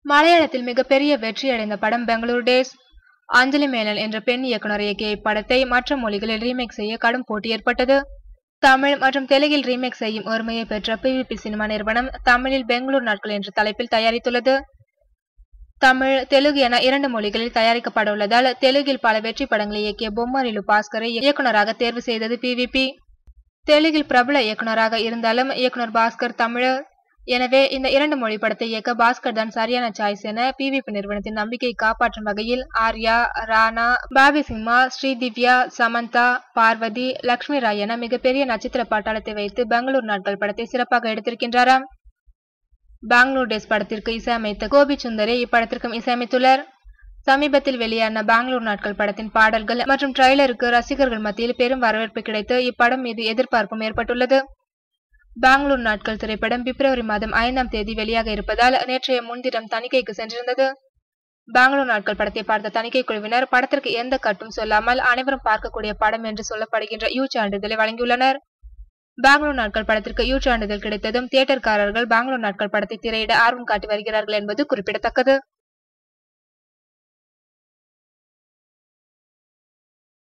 மலையாளத்தில் மிகப்பெரிய வெற்றியடைந்த படம் பெங்களூரு டேஸ் அஞ்சலி மேனன் என்ற பெண் இயக்குனர் இயக்கிய இப்படத்தை மற்ற மொழிகளில் ரீமேக் செய்ய கடும் போட்டி ஏற்பட்டது தமிழ் மற்றும் தெலுங்கில் ரீமேக் செய்யும் உரிமையை பெற்ற பிவிபி சினிமா நிறுவனம் தமிழில் பெங்களூர் நாட்கள் என்ற தலைப்பில் தயாரித்துள்ளது தமிழ் தெலுங்கு என இரண்டு மொழிகளில் தயாரிக்கப்பட உள்ளதால் தெலுங்கில் பல வெற்றி படங்களை இயக்கிய பொம்மரிலு பாஸ்கரை இயக்குனராக தேர்வு செய்தது பிவிபி தெலுங்கில் பிரபல இயக்குனராக இருந்தாலும் இயக்குனர் பாஸ்கர் தமிழர் எனவே இந்த இரண்டு மொழி படத்தை இயக்க பாஸ்கர் தான் சரியான சாய்ஸ் என பிவிபி நிறுவனத்தின் நம்பிக்கை காப்பாற்றும் வகையில் ஆர்யா ராணா பாபி சிம்மா ஸ்ரீதிவ்யா சமந்தா பார்வதி லக்ஷ்மி ராய் என மிகப்பெரிய நட்சத்திர பட்டாளத்தை வைத்து பெங்களூர் நாட்கள் படத்தை சிறப்பாக எடுத்திருக்கின்றாராம் பெங்களூர் டேஸ் படத்திற்கு இசையமைத்த கோபி சுந்தரே இப்படத்திற்கும் இசையமைத்துள்ளார் சமீபத்தில் வெளியான பெங்களூர் நாட்கள் படத்தின் பாடல்கள் மற்றும் ட்ரெய்லருக்கு ரசிகர்கள் மத்தியில் பெரும் வரவேற்பு கிடைத்து இப்படம் மீது எதிர்பார்ப்பும் ஏற்பட்டுள்ளது பெங்களூர் நாட்கள் திரைப்படம் பிப்ரவரி மாதம் ஐந்தாம் தேதி வெளியாக இருப்பதால் நேற்றைய முன்தினம் தணிக்கைக்கு சென்றிருந்தது பெங்களூர் நாட்கள் படத்தை பார்த்த தணிக்கை குழுவினர் படத்திற்கு எந்த கட்டும் சொல்லாமல் அனைவரும் பார்க்கக்கூடிய படம் என்று சொல்லப்படுகின்ற யூ சான்றிதழை வழங்கியுள்ளனர் பெங்களூர் நாட்கள் படத்திற்கு யூ சான்றிதழ் கிடைத்ததும் தியேட்டர்காரர்கள் பெங்களூர் நாட்கள் படத்தை திரையிட ஆர்வம் காட்டி வருகிறார்கள் என்பது குறிப்பிடத்தக்கது